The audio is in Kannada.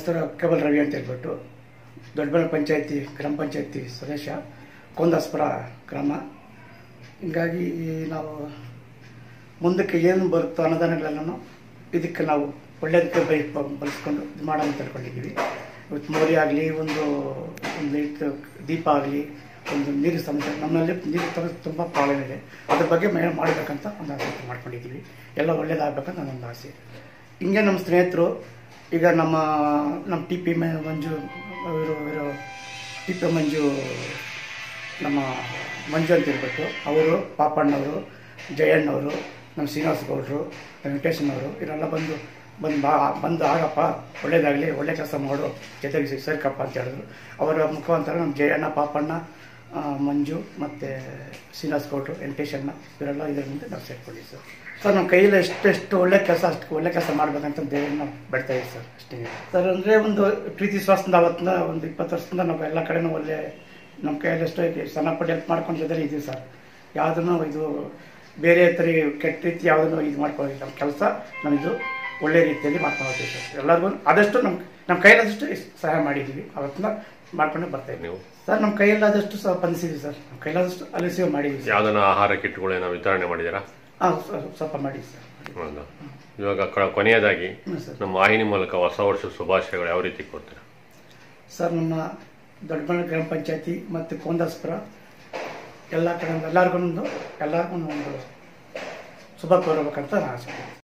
ಹೆಸರು ಕೇವಲ್ ರವಿ ಅಂತ ಹೇಳ್ಬಿಟ್ಟು ದೊಡ್ಡಬಳ್ಳಾಪುರ ಪಂಚಾಯತಿ ಗ್ರಾಮ ಪಂಚಾಯತಿ ಸದಸ್ಯ ಕೊಂದಾಸ್ಪುರ ಗ್ರಾಮ ಹಿಂಗಾಗಿ ಈ ನಾವು ಮುಂದಕ್ಕೆ ಏನು ಬರುತ್ತೋ ಅನುದಾನಗಳೆಲ್ಲನೂ ಇದಕ್ಕೆ ನಾವು ಒಳ್ಳೆಯದಕ್ಕೆ ಬೈ ಬಳಸ್ಕೊಂಡು ಇದು ಮಾಡೋಣ ಅಂತ ತಿಳ್ಕೊಂಡಿದ್ದೀವಿ ಇವತ್ತು ಮೋರಿ ಆಗಲಿ ಒಂದು ಒಂದು ಲೈಟ್ ದೀಪ ಆಗಲಿ ಒಂದು ನೀರಿನ ಸಮಸ್ಯೆ ನಮ್ಮಲ್ಲಿ ನೀರು ಸಮಸ್ಯೆ ತುಂಬ ಪ್ರಾಬ್ಲಮ್ ಇದೆ ಅದ್ರ ಬಗ್ಗೆ ಮೇಲೆ ಮಾಡಬೇಕಂತ ಒಂದು ಆಸೆ ಮಾಡ್ಕೊಂಡಿದ್ದೀವಿ ಎಲ್ಲ ಒಳ್ಳೇದಾಗಬೇಕಂತ ನನ್ನೊಂದು ಆಸೆ ಹಿಂಗೆ ನಮ್ಮ ಸ್ನೇಹಿತರು ಈಗ ನಮ್ಮ ನಮ್ಮ ಟಿ ಪಿ ಮಂಜು ಇವರು ಇವರು ಟಿ ಪಿ ಮಂಜು ನಮ್ಮ ಮಂಜು ಅಂತ ಹೇಳ್ಬಿಟ್ಟು ಅವರು ಪಾಪಣ್ಣವರು ಜಯಣ್ಣವರು ನಮ್ಮ ಶ್ರೀನಿವಾಸ ಗೌಡರು ವೆಂಕಟೇಶನವರು ಇವರೆಲ್ಲ ಬಂದು ಬಂದು ಬಾ ಬಂದು ಆಗಪ್ಪ ಒಳ್ಳೇದಾಗಲಿ ಒಳ್ಳೆ ಕೆಲಸ ಮಾಡು ಜೊತೆಗೆ ಸೇ- ಸೇರ್ಕಪ್ಪ ಅಂತ ಹೇಳಿದ್ರು ಅವರ ಮುಖಾಂತರ ನಮ್ಮ ಜಯಣ್ಣ ಪಾಪಣ್ಣ ಆ, ಮಂಜು ಮತ್ತು ಶ್ರೀನಿವಾಸ ಗೌಡರು ವೆಂಕಟೇಶಣ್ಣ ಇವರೆಲ್ಲ ಇದರ ಮುಂದೆ ನಾವು ಸೇರ್ಕೊಂಡಿದ್ದೀವಿ ಸರ್ ಸರ್ ನಮ್ಮ ಕೈಯಲ್ಲಿ ಎಷ್ಟೆಷ್ಟು ಒಳ್ಳೆ ಕೆಲಸ ಅಷ್ಟು ಒಳ್ಳೆ ಕೆಲಸ ಮಾಡ್ಬೇಕಂತ ದೇವರನ್ನ ನಾವು ಬೆಡ್ತಾ ಇದ್ದೀವಿ ಸರ್ ಅಷ್ಟೇ ಸರ್ ಅಂದರೆ ಒಂದು ಪ್ರೀತಿ ವಿಶ್ವಾಸದಿಂದ ಅವತ್ತಿನ ಒಂದು ಇಪ್ಪತ್ತು ವರ್ಷದಿಂದ ನಾವು ಎಲ್ಲ ಕಡೆನೂ ಒಳ್ಳೆ ನಮ್ಮ ಕೈಯಲ್ಲಿ ಎಷ್ಟೋ ಇದೆ ಸಣ್ಣ ಪುಟ್ಟ ಹೆಲ್ಪ್ ಮಾಡ್ಕೊಂಡು ಜೊತೆ ಇದ್ದೀವಿ ಸರ್ ಯಾವುದನ್ನು ಇದು ಬೇರೆ ಥರ ಕೆಟ್ಟ ರೀತಿ ಯಾವುದನ್ನು ಇದು ಮಾಡ್ಕೊಳ್ಳಿ ನಮ್ಮ ಕೆಲಸ ನಮ್ಮದು ಒಳ್ಳೆ ರೀತಿಯಲ್ಲಿ ಮಾಡ್ಕೊಂಡು ಹೋಗ್ತೀವಿ ಸರ್ ಎಲ್ಲರಿಗೂ ಆದಷ್ಟು ನಮ್ಮ ನಮ್ಮ ಕೈಲಾದಷ್ಟು ಸಹಾಯ ಮಾಡಿದ್ದೀವಿ ಅವತ್ತಿನ ಮಾಡ್ಕೊಂಡು ಬರ್ತಾ ಇದ್ದೀವಿ ನೀವು ಸರ್ ನಮ್ಮ ಕೈಯಲ್ಲಾದಷ್ಟು ಸಹ ಬಂದಿಸಿದ್ವಿ ಸರ್ ನಮ್ಮ ಕೈಲಾದಷ್ಟು ಅಲ್ಲಿ ಸೇವ್ ಮಾಡಿದ್ದೀವಿ ಸರ್ ಯಾವ್ದನ್ನ ಆಹಾರ ಕಿಟ್ಗಳೇನೋ ವಿತರಣೆ ಮಾಡಿದ್ದೀರಾ ಹಾಂ ಸ್ವಲ್ಪ ಮಾಡಿದ್ದೀವಿ ಸರ್ ಹೌದಾ ಇವಾಗ ಕ- ಕೊನೆಯದಾಗಿ ಹ್ಞೂ ಸರ್ ನಮ್ಮ ವಾಹಿನಿ ಮೂಲಕ ಹೊಸ ವರ್ಷದ ಶುಭಾಶಯಗಳು ಯಾವ ರೀತಿ ಕೊಡ್ತೀರಾ ಸರ್ ನಮ್ಮ ದೊಡ್ಡಬಳ್ಳಾಪುರ ಗ್ರಾಮ ಪಂಚಾಯತಿ ಮತ್ತು ಕೋಂದಾಸ್ಪುರ ಎಲ್ಲ ಕಡೆ ಎಲ್ಲರಿಗೂ ಒಂದು ಎಲ್ಲರಿಗೂ ಒಂದು ಶುಭ ಕೋರಬೇಕಂತ ನಾನು ಆಸೆ